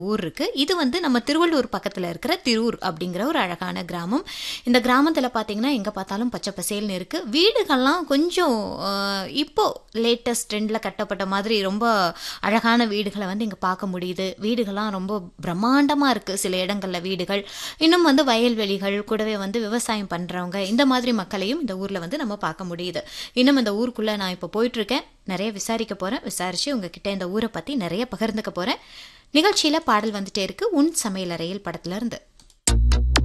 ஊர் இருக்கு இது வந்து நம்ம திருவள்ளூர் பக்கத்தில் இருக்கிற திருவூர் அப்படிங்கிற ஒரு அழகான கிராமம் இந்த கிராமத்தில் பார்த்தீங்கன்னா எங்கே பார்த்தாலும் பச்சை பசேல்னு இருக்கு வீடுகள்லாம் கொஞ்சம் அஹ், இப்போ லேட்டஸ்ட் ட்ரெண்டில் கட்டப்பட்ட மாதிரி ரொம்ப அழகான வீடுகளை வந்து இங்கே பார்க்க முடியுது வீடுகள்லாம் ரொம்ப பிரம்மாண்டமாக இருக்கு சில இடங்களில் வீடுகள் இன்னும் வந்து வயல்வெளிகள் கூடவே வந்து விவசாயம் பண்ணுறவங்க இந்த மாதிரி மக்களையும் இந்த ஊரில் வந்து நம்ம பார்க்க முடியுது இன்னும் இந்த ஊருக்குள்ளே நான் இப்போ போயிட்டுருக்கேன் நிறைய விசாரிக்க போகிறேன் விசாரித்து உங்ககிட்ட இந்த ஊரை பற்றி நிறைய பகிர்ந்துக்க போகிறேன் நிகழ்ச்சியில் பாடல் வந்துட்டே இருக்கு உன் சமையலறையில் படத்துல இருந்து